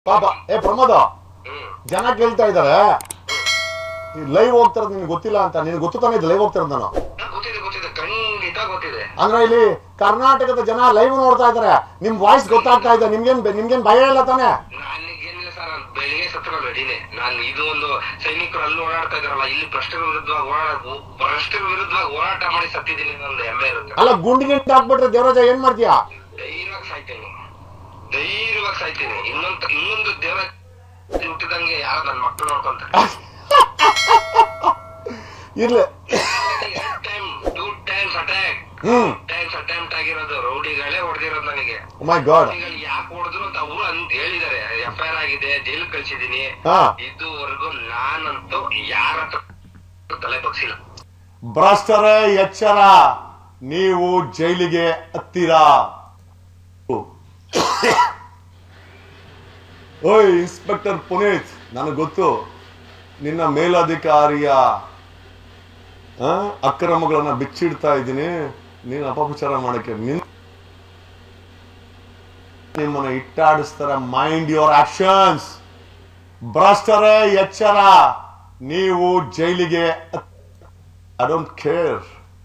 ಪಾಪ ಏ ಪ್ರಮೋದ ಹ್ಮ್ ಜನ ಕೇಳ್ತಾ ಇದಾರೆ ಲೈವ್ ಹೋಗ್ತಿರೋದು ನಿನ್ಗೆ ಗೊತ್ತಿಲ್ಲ ಅಂತ ನಿನ್ಗೆ ಗೊತ್ತು ತಾನೇ ಲೈವ್ ಹೋಗ್ತಿರೋದು ನಾನು ಹಾ, ಗೊತ್ತಿದೆ ಗೊತ್ತಿದೆ ಖಂಡಿತ ಗೊತ್ತಿದೆ ಅಂದ್ರೆ ಇಲ್ಲಿ ಕರ್ನಾಟಕದ ಜನ ಲೈವ್ ನೋಡ್ತಾ ಇದಾರೆ ನಿಮ್ ವಾಯ್ಸ್ ಗೊತ್ತಾಗ್ತಾ ಇದೆ ನಿಮ್ಗೇನ್ ನಿಮ್ಗೇನ್ ಭಯ ಇಲ್ಲ ತಾನೆ ನನಗೇನಿಲ್ಲ ಸರ್ ನಾನು ಬೆಳಿಗ್ಗೆ ಸತ್ರ ರೆಡಿನೇ ನಾನು ಇದು ಒಂದು ಸೈನಿಕರು ಅಲ್ಲಿ ಓಡಾಡ್ತಾ ಇದಾರಲ್ಲ ಇಲ್ಲಿ ಭ್ರಷ್ಟರ ವಿರುದ್ಧವಾಗಿ ಓಡಾಡ ಭ್ರಷ್ಟರ ವಿರುದ್ಧವಾಗಿ ಹೋರಾಟ ಮಾಡಿ ಸತ್ತಿದ್ದೀನಿ ಒಂದು ಹೆಮ್ಮೆ ಇರುತ್ತೆ ಅಲ್ಲ ಗುಂಡಿ ಗಿಂಡಿ ಹಾಕ್ಬಿಟ್ರೆ ದೇವರಾಜ ಏನ್ ಮಾಡ್ತೀಯಾ ಧೈರ್ಯವಾಗಿ ಸಾಯ್ತೀನಿ ಧೈರ್ಯವಾಗಿ ಸಾಯ್ತೀನಿ ಇನ್ನೊಂದು ಇನ್ನೊಂದು ದೇವ ಹುಟ್ಟಿದಂಗೆ ಯಾರ ನನ್ನ ಮಕ್ಕಳು ನೋಡ್ಕೊಂತಾರೆ ಇರ್ಲಿ time two times attack hmm times attempt ಆಗಿರೋದು ರೌಡಿಗಳೇ ಹೊಡೆದಿರೋದು ನನಗೆ ಮೈ ಗಾಡ್ ರೌಡಿಗಳು ಯಾಕೆ ಹೊಡೆದ್ರು ಅಂತ ಅವರು ಅಂತ ಹೇಳಿದ್ದಾರೆ ಎಫ್ ಐ ಆರ್ ಆಗಿದೆ ಜೈಲ್ ಕಳ್ಸಿದೀನಿ ಹಾ ಇದುವರೆಗೂ ನಾನಂತೂ ಯಾರ ಹತ್ರ ತಲೆ ಬಗ್ಸಿಲ್ಲ ಭ್ರಷ್ಟರೇ ಎಚ್ಚರ ನೀವು ಜೈಲಿಗೆ ಹತ್ತೀರಾ ಓಯ್ ಇನ್ಸ್ಪೆಕ್ಟರ್ ಪುನೀತ್ ನನಗೆ ಗೊತ್ತು ನಿನ್ನ ಮೇಲಧಿಕಾರಿಯ ಆ, ಅಕ್ರಮಗಳನ್ನ ಬಿಚ್ಚಿಡ್ತಾ ಇದ್ದೀನಿ ನೀನು ಅಪಪ್ರಚಾರ ಮಾಡಕ್ಕೆ ನಿನ್ ನಿಮ್ಮನ್ನ ಇಟ್ಟಾಡಿಸ್ತಾರೆ ಮೈಂಡ್ ಯುವರ್ ಆಕ್ಷನ್ಸ್ ಭ್ರಷ್ಟರೇ ಎಚ್ಚರ ನೀವು ಜೈಲಿಗೆ ಐ ಡೋಂಟ್ ಕೇರ್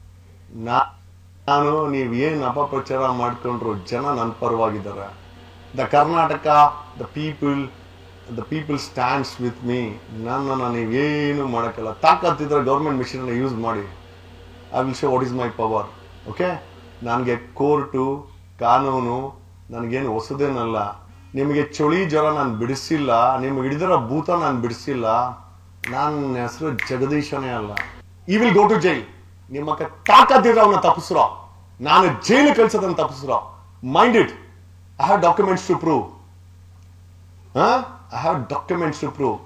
ನಾನು ನೀವು ಏನು ಅಪಪ್ರಚಾರ ಮಾಡ್ಕೊಂಡ್ರು ಜನ ನನ್ನ ಪರವಾಗಿದ್ದಾರೆ the Karnataka the people the people stands with me ನನ್ನನ್ನು ನೀವೇನು ಮಾಡೋಕ್ಕಲ್ಲ ತಾಕತ್ತಿದ್ರೆ ಗೌರ್ಮೆಂಟ್ ಮಿಷನ್ನ ಯೂಸ್ ಮಾಡಿ I will show what is my power okay ನನಗೆ ಕೋರ್ಟು ಕಾನೂನು ನನಗೇನು ಹೊಸದೇನಲ್ಲ ನಿಮಗೆ ಚಳಿ ಜ್ವರ ನಾನು ಬಿಡಿಸಿಲ್ಲ ನಿಮ್ಗೆ ಹಿಡಿದಿರೋ ಭೂತ ನಾನು ಬಿಡಿಸಿಲ್ಲ ನನ್ನ ಹೆಸರು ಜಗದೀಶನೇ ಅಲ್ಲ ಈ ವಿಲ್ ಗೋ ಟು ಜೈಲ್ ನಿಮ್ಮ ತಾಕತ್ತಿದ್ರೆ ಅವನ್ನ ತಪ್ಪಿಸ್ರೋ ನಾನು ಜೈಲು ಕಳ್ಸೋದನ್ನ ತಪ್ಪಿಸ್ರೋ mind it I have documents to prove I have documents to prove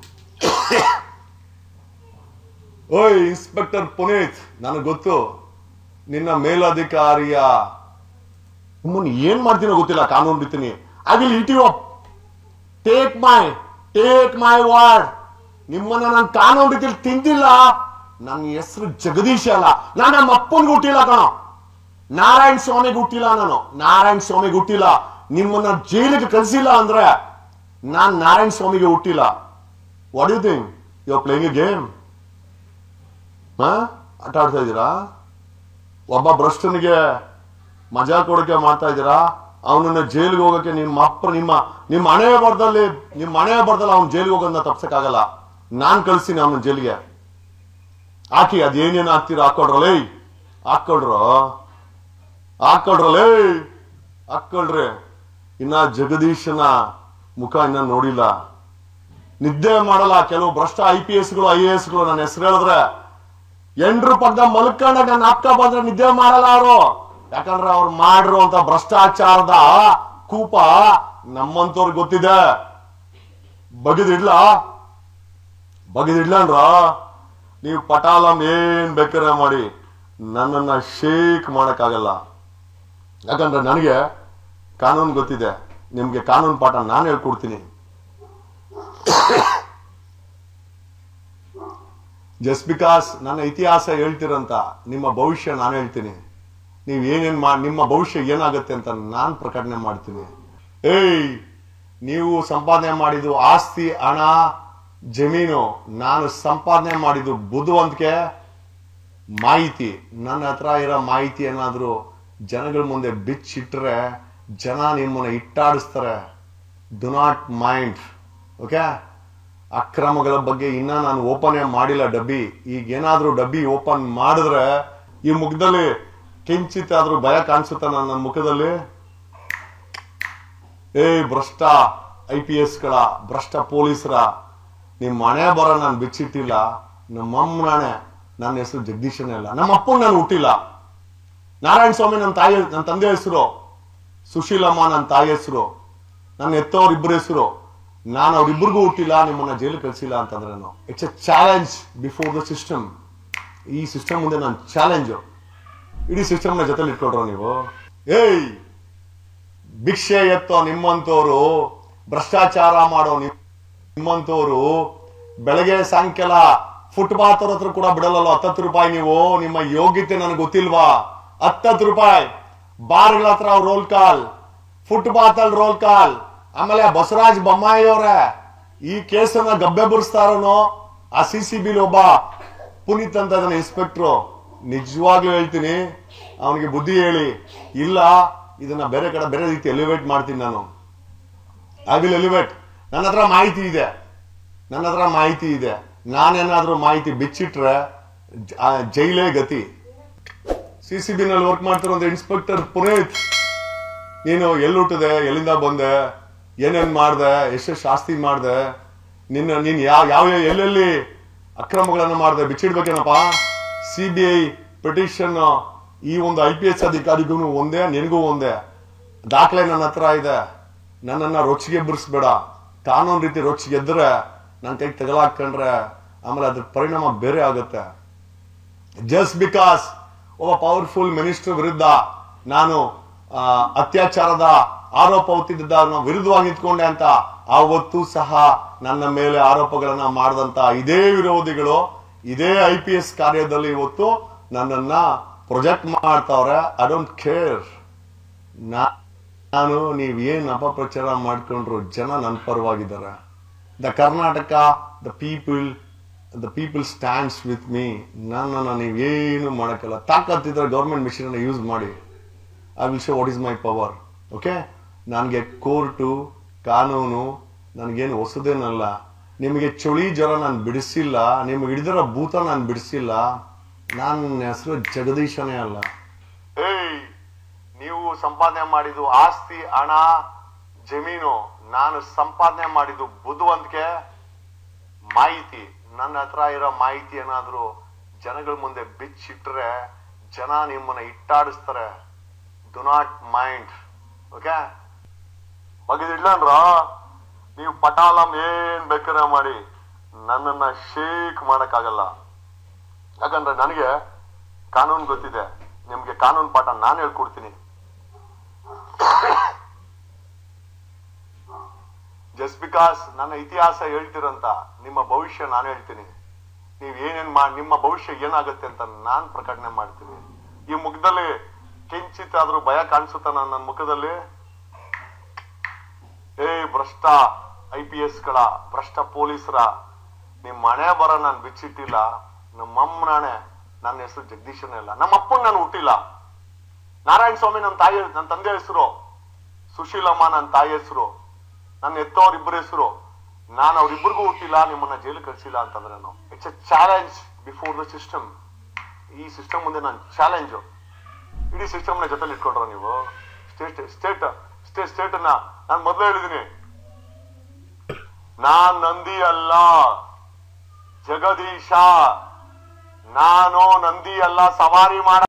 ಓಯ್ ಇನ್ಸ್ಪೆಕ್ಟರ್ ಪುನೀತ್ ನನಗೆ ಗೊತ್ತು ನಿನ್ನ ಮೇಲಧಿಕಾರಿಯ ನಿಮ್ಮನ್ನು ಏನ್ ಮಾಡ್ತೀನೋ ಗೊತ್ತಿಲ್ಲ ಕಾನೂನು ರೀತಿನಿ I will eat you up take my take my word ನಿಮ್ಮನ್ನ ನಾನು ಕಾನೂನು ರೀತಿಯಲ್ಲಿ ತಿಂದಿಲ್ಲ ನನ್ನ ಹೆಸರು ಜಗದೀಶ್ ಅಲ್ಲ ನಾನು ನಮ್ಮ ಅಪ್ಪನಿಗೆ ಹುಟ್ಟಿಲ್ಲ ಕಣ ನಾರಾಯಣ ಸ್ವಾಮಿಗೆ ಹುಟ್ಟಿಲ್ಲ ನಾನು ನಾರಾಯಣ ಸ್ವಾಮಿಗೆ ಹುಟ್ಟಿಲ್ಲ ನಿಮ್ಮನ್ನ ಜೈಲಿಗೆ ಕಳಿಸಿಲ್ಲ ಅಂದ್ರೆ ನಾನ್ ನಾರಾಯಣ ಸ್ವಾಮಿಗೆ ಹುಟ್ಟಿಲ್ಲ what you think you are playing a game ಹಾ ಆಟ ಆಡ್ತಾ ಇದ್ದೀರಾ ಒಬ್ಬ ಭ್ರಷ್ಟನಿಗೆ ಮಜಾ ಕೊಡೋಕೆ ಮಾಡ್ತಾ ಇದ್ದೀರಾ ಅವನನ್ನ ಜೈಲಿಗೆ ಹೋಗಕ್ಕೆ ನಿಮ್ಮ ಅಪ್ಪ ನಿಮ್ಮ ನಿಮ್ಮ ಹಣೆ ಬರ್ದಲ್ಲಿ ನಿಮ್ಮ ಹಣೆ ಬರ್ದಲ್ಲಿ ಅವ್ನ ಜೈಲಿಗೆ ಹೋಗೋದನ್ನ ತಪ್ಸಕ್ಕಾಗಲ್ಲ ನಾನ್ ಕಳ್ಸಿನಿ ಅವನ ಜೈಲಿಗೆ ಹಾಕಿ ಅದೇನೇನು ಹಾಕ್ತೀರ ಹಾಕೊಳ್ರಲೇ ಹಾಕೊಳ್ರು ಹಾಕೊಳ್ರಲೇ ಹಾಕೊಳ್ರಿ ಇನ್ನ ಜಗದೀಶನ ಮುಖ ಇನ್ನ ನೋಡಿಲ್ಲ ನಿದ್ದೆ ಮಾಡಲ್ಲ ಕೆಲವು ಭ್ರಷ್ಟ ಐ ಪಿ ಎಸ್ಗಳು ಐ ಎ ಎಸ್ಗಳು ನನ್ನ ಹೆಸರು ಹೇಳಿದ್ರೆ ಎಂಡ್ರು ಪಕ್ಕ ಮಲ್ಕೊಂಡಾಗ ನನ್ನ ಅಕ್ಕ ಬಂದ್ರೆ ನಿದ್ದೆ ಮಾಡಲ್ಲ ಅವರು ಯಾಕಂದ್ರೆ ಅವ್ರು ಮಾಡಿರುವಂತ ಭ್ರಷ್ಟಾಚಾರದ ಕೂಪ ನಮ್ಮಂತವ್ರಿಗೆ ಗೊತ್ತಿದೆ ಬಗೆದಿಡ್ಲ ಬಗೆದಿಡ್ಲನ್ರ ನೀವು ಪಟಾಲಂ ಏನ್ ಬೇಕಾರೆ ಮಾಡಿ ನನ್ನನ್ನ ಶೇಕ್ ಮಾಡಕ್ಕಾಗಲ್ಲ ಯಾಕಂದ್ರೆ ನನಗೆ ಕಾನೂನು ಗೊತ್ತಿದೆ ನಿಮ್ಗೆ ಕಾನೂನು ಪಾಠ ನಾನು ಹೇಳ್ಕೊಡ್ತೀನಿ ಜಸ್ಟ್ ಬಿಕಾಸ್ ನನ್ನ ಇತಿಹಾಸ ಹೇಳ್ತಿರಂತ ನಿಮ್ಮ ಭವಿಷ್ಯ ನಾನು ಹೇಳ್ತೀನಿ ನೀವು ಏನೇನ್ ಮಾ ನಿಮ್ಮ ಭವಿಷ್ಯ ಏನಾಗುತ್ತೆ ಅಂತ ನಾನು ಪ್ರಕಟಣೆ ಮಾಡ್ತೀನಿ ಏಯ್ ನೀವು ಸಂಪಾದನೆ ಮಾಡಿದ್ದು ಆಸ್ತಿ ಹಣ ಜಮೀನು ನಾನು ಸಂಪಾದನೆ ಮಾಡಿದ್ದು ಬುದ್ಧಿವಂತಿಕೆ ಮಾಹಿತಿ ನನ್ನ ಹತ್ರ ಇರೋ ಮಾಹಿತಿ ಏನಾದರೂ ಜನಗಳ ಮುಂದೆ ಬಿಚ್ಚಿಟ್ರೆ ಜನ ನಿಮ್ಮನ್ನ ಇಟ್ಟಾಡಿಸ್ತಾರೆ ಡು ನಾಟ್ ಮೈಂಡ್ ಓಕೆ ಅಕ್ರಮಗಳ ಬಗ್ಗೆ ಇನ್ನ ನಾನು ಓಪನ್ ಮಾಡಿಲ್ಲ ಡಬ್ಬಿ ಈಗ ಏನಾದ್ರೂ ಡಬ್ಬಿ ಓಪನ್ ಮಾಡಿದ್ರೆ ಈ ಮುಖದಲ್ಲಿ ಕಿಂಚಿತ್ ಆದ್ರೂ ಭಯ ಕಾಣಿಸುತ್ತ ನನ್ನ ಮುಖದಲ್ಲಿ ಏಯ್ ಭ್ರಷ್ಟ ಐ ಪಿ ಎಸ್ಗಳ ಭ್ರಷ್ಟ ಪೊಲೀಸರ ನಿಮ್ಮ ಮನೆ ಬರ ನಾನು ಬಿಚ್ಚಿಟ್ಟಿಲ್ಲ ನಮ್ಮ ಅಮ್ಮನಾಣೆ ನನ್ನ ಹೆಸರು ಜಗದೀಶನೇ ಅಲ್ಲ ನಮ್ಮ ಅಪ್ಪನ ನಾನು ಹುಟ್ಟಿಲ್ಲ ನಾರಾಯಣ ಸ್ವಾಮಿ ನನ್ನ ತಾಯಿ ನನ್ನ ತಂದೆ ಹೆಸರು ಸುಶೀಲಮ್ಮ ನನ್ನ ತಾಯಿ ಹೆಸರು ನನ್ನ ಎತ್ತವ್ರ ಇಬ್ಬರ ಹೆಸರು ನಾನು ಅವ್ರಿಬ್ಬರಿಗೂ ಹುಟ್ಟಿಲ್ಲ ನಿಮ್ಮನ್ನ ಜೈಲು ಕಳಿಸಿಲ್ಲ ಅಂತಂದ್ರೆ it's a challenge before the system ಈ ಸಿಸ್ಟಮ್ ಮುಂದೆ ನಾನು ಚಾಲೆಂಜ್ ಇಡೀ ಸಿಸ್ಟಮ್ನ ಜೊತೆಲಿ ಇಟ್ಕೊಳ್ರೋ ನೀವು ಏಯ್ ಭಿಕ್ಷೆ ಎತ್ತೋ ನಿಮ್ಮಂತವ್ರು ಭ್ರಷ್ಟಾಚಾರ ಮಾಡೋ ನಿಮ್- ನಿಮ್ಮಂತವ್ರು ಬೆಳಗ್ಗೆ ಸಾಯಂಕಾಲ ಫುಟ್ಪಾತ್ ಹತ್ರ ಕೂಡ ಬಿಡಲ್ಲ ಹತ್ತತ್ತು ರೂಪಾಯಿ ನೀವು ನಿಮ್ಮ ಯೋಗ್ಯತೆ ನನಗೆ ಗೊತ್ತಿಲ್ವಾ ಹತ್ತತ್ತು ರೂಪಾಯಿ ಬಾರ್ಗಳ ಹತ್ರ ರೋಲ್ ಕಾಲ್ ಫುಟ್ಪಾತ್ ಅಲ್ಲಿ ರೋಲ್ ಕಾಲ್ ಆಮೇಲೆ ಬಸವರಾಜ್ ಬೊಮ್ಮಾಯಿ ಅವರೇ ಈ ಕೇಸನ್ನ ಗಬ್ಬೆ ಬುರಿಸ್ತಾರನೋ ಆ ಸಿ ಸಿ ಬಿಲ್ ಒಬ್ಬ ಪುನೀತ್ ಅಂತ ಇದ್ದಾನೆ ಇನ್ಸ್ಪೆಕ್ಟ್ರು ನಿಜವಾಗ್ಲೂ ಹೇಳ್ತೀನಿ ಅವನಿಗೆ ಬುದ್ಧಿ ಹೇಳಿ ಇಲ್ಲ ಇದನ್ನ ಬೇರೆ ಕಡೆ ಬೇರೆ ರೀತಿ ಎಲಿವೇಟ್ ಮಾಡ್ತೀನಿ ನಾನು ಐ ವಿಲ್ ಎಲಿವೇಟ್ ನನ್ನ ಹತ್ರ ಮಾಹಿತಿ ಇದೆ ನನ್ನ ಹತ್ರ ಮಾಹಿತಿ ಇದೆ ನಾನೇನಾದ್ರೂ ಮಾಹಿತಿ ಬಿಚ್ಚಿಟ್ರೆ ಜ- ಆ, ಜೈಲೇ ಗತಿ ಸಿ ಸಿ ಬಿ ನಲ್ಲಿ ವರ್ಕ್ ಮಾಡ್ತಿರೋ ಇನ್ಸ್ಪೆಕ್ಟರ್ ಪುನೀತ್ ನೀನು ಎಲ್ಲಿ ಹುಟ್ಟಿದೆ ಎಲ್ಲಿಂದ ಬಂದೆ ಏನೇನ್ ಮಾಡ್ದೆ ಎಷ್ಟೆಷ್ಟು ಆಸ್ತಿ ಮಾಡ್ದೆ ನಿನ್ನ ನೀನ್ ಯಾವ ಯಾವ ಎಲ್ಲೆಲ್ಲಿ ಅಕ್ರಮಗಳನ್ನು ಮಾಡ್ದೆ ಬಿಚ್ಚಿಡ್ಬೇಕೇನಪ್ಪ ಸಿ ಬಿ ಐ ಪಿಟಿಷನ್ ಈ ಒಂದು ಐ ಪಿ ಎಸ್ ಅಧಿಕಾರಿಗೂ ಒಂದೇ ನಿನಗೂ ಒಂದೇ ದಾಖಲೆ ನನ್ನ ಹತ್ರ ಇದೆ ನನ್ನನ್ನ ರೊಚ್ಚಿಗೆ ಬಿಡಿಸ್ಬೇಡ ಕಾನೂನು ರೀತಿ ರೊಚ್ಚಿಗೆ ಎದ್ರೆ ನನ್ನ ಕೈಗೆ ತಗಲಾಕೊಂಡ್ರೆ ಆಮೇಲೆ ಅದ್ರ ಪರಿಣಾಮ ಬೇರೆ ಆಗುತ್ತೆ ಜಸ್ಟ್ ಬಿಕಾಸ್ ಒಬ್ಬ ಪವರ್ಫುಲ್ ಮಿನಿಸ್ಟರ್ ವಿರುದ್ಧ ನಾನು ಆ, ಅತ್ಯಾಚಾರದ ಆರೋಪ ಹೊತ್ತಿದ್ದ ವಿರುದ್ಧವಾಗಿ ನಿಂತ್ಕೊಂಡೆ ಅಂತ ಆವತ್ತು ಸಹ ನನ್ನ ಮೇಲೆ ಆರೋಪಗಳನ್ನ ಮಾಡಿದಂತ ಇದೇ ವಿರೋಧಿಗಳು ಇದೇ ಐ ಪಿ ಎಸ್ ಕಾರ್ಯದಲ್ಲಿ ಇವತ್ತು ನನ್ನನ್ನ ಪ್ರೊಜೆಕ್ಟ್ ಮಾಡ್ತಾವ್ರೆ ಐ ಡೋಂಟ್ ಕೇರ್ ನಾನು ನೀವ್ ಏನ್ ಅಪಪ್ರಚಾರ ಮಾಡ್ಕೊಂಡ್ರು ಜನ ನನ್ನ ಪರವಾಗಿದ್ದಾರೆ the Karnataka the people the people stands with me ನನ್ನನ್ನು ನೀವೇನು ಮಾಡೋಕ್ಕಲ್ಲ ತಾಕತ್ತಿದ್ರೆ ಗೌರ್ಮೆಂಟ್ ಮಿಷನ್ ಯೂಸ್ ಮಾಡಿ I will show what is my power okay ನನಗೆ ಕೋರ್ಟು ಕಾನೂನು ನನಗೇನು ಹೊಸದೇನಲ್ಲ ನಿಮಗೆ ಚಳಿ ಜ್ವರ ನಾನು ಬಿಡಿಸಿಲ್ಲ ನಿಮಗೆ ಹಿಡಿದಿರೋ ಭೂತ ನಾನು ಬಿಡಿಸಿಲ್ಲ ನನ್ನ ಹೆಸರು ಜಗದೀಶನೇ ಅಲ್ಲ ಏಯ್ ನೀವು ಸಂಪಾದನೆ ಮಾಡಿದ್ದು ಆಸ್ತಿ ಹಣ ಜಮೀನು ನಾನು ಸಂಪಾದನೆ ಮಾಡಿದ್ದು ಬುದ್ಧಿವಂತಿಕೆ ಮಾಹಿತಿ ನನ್ನ ಹತ್ರ ಇರೋ ಮಾಹಿತಿ ಏನಾದ್ರು ಜನಗಳ ಮುಂದೆ ಬಿಚ್ಚಿಟ್ರೆ ಜನ ನಿಮ್ಮನ್ನ ಇಟ್ಟಾಡಿಸ್ತಾರೆ ಡು ನಾಟ್ ಮೈಂಡ್ ಓಕೆ ಬಗೆದಿಡ್ಲನ್ರ ನೀವು ಪಟಾಲಂ ಏನ್ ಬೇಕಾದ್ರೆ ಮಾಡಿ ನನ್ನನ್ನ ಶೇಕ್ ಮಾಡಕ್ಕಾಗಲ್ಲ ಯಾಕಂದ್ರೆ ನನಗೆ ಕಾನೂನು ಗೊತ್ತಿದೆ ನಿಮ್ಗೆ ಕಾನೂನು ಪಾಠ ನಾನು ಹೇಳ್ಕೊಡ್ತೀನಿ ಜಸ್ಟ್ ಬಿಕಾಸ್ ನನ್ನ ಇತಿಹಾಸ ಹೇಳ್ತಿರಂತ ನಿಮ್ಮ ಭವಿಷ್ಯ ನಾನು ಹೇಳ್ತೀನಿ ನೀವ್ ಏನೇನ್ ಮಾಡಿ ನಿಮ್ಮ ಭವಿಷ್ಯ ಏನಾಗುತ್ತೆ ಅಂತ ನಾನ್ ಪ್ರಕಟಣೆ ಮಾಡ್ತೀನಿ ಈ ಮುಖದಲ್ಲಿ ಕಿಂಚಿತ್ ಆದ್ರೂ ಭಯ ಕಾಣಿಸುತ್ತ ನನ್ನ ಮುಖದಲ್ಲಿ ಏ ಭ್ರಷ್ಟ ಐ ಪಿ ಎಸ್ ಗಳ ಭ್ರಷ್ಟ ಪೊಲೀಸರ ನಿಮ್ ಮನೆ ಬರ ನಾನು ಬಿಚ್ಚಿಟ್ಟಿಲ್ಲ ನಮ್ಮಮ್ಮನಾಣೆ ನನ್ನ ಹೆಸರು ಜಗದೀಶನೇ ಅಲ್ಲ ನಮ್ಮ ಅಪ್ಪನ್ ನಾನು ಹುಟ್ಟಿಲ್ಲ ನಾರಾಯಣ ಸ್ವಾಮಿ ನನ್ನ ತಾಯಿ ನನ್ನ ತಂದೆ ಹೆಸರು ಸುಶೀಲಮ್ಮ ನನ್ನ ತಾಯಿ ಹೆಸರು ನನ್ನ ಎತ್ತವ್ರ ಇಬ್ಬರ ಹೆಸರು ನಾನು ಅವ್ರಿಬ್ಬರಿಗೂ ಹುಟ್ಟಿಲ್ಲ ನಿಮ್ಮನ್ನ ಜೈಲು ಕಳ್ಸಿಲ್ಲ ಅಂತಂದ್ರೆ ನಾನು it's a challenge before the system ಈ ಸಿಸ್ಟಮ್ ಮುಂದೆ ನಾನು ಚಾಲೆಂಜ್ ಇಡೀ ಸಿಸ್ಟಮ್ ನ ಜೊತೆಲಿ ಇಟ್ಕೊಂಡ್ರ ನೀವು ಸ್ಟೇಟ್ ಸ್ಟೇಟ್ ಸ್ಟೇಟ್ ಸ್ಟೇಟ್ ಅನ್ನ ನಾನು ಮೊದಲೇ ಹೇಳಿದೀನಿ ನಾನ್ ನಂದಿ ಅಲ್ಲ ಜಗದೀಶ ನಾನು ನಂದಿ ಅಲ್ಲ ಸವಾರಿ ಮಾಡ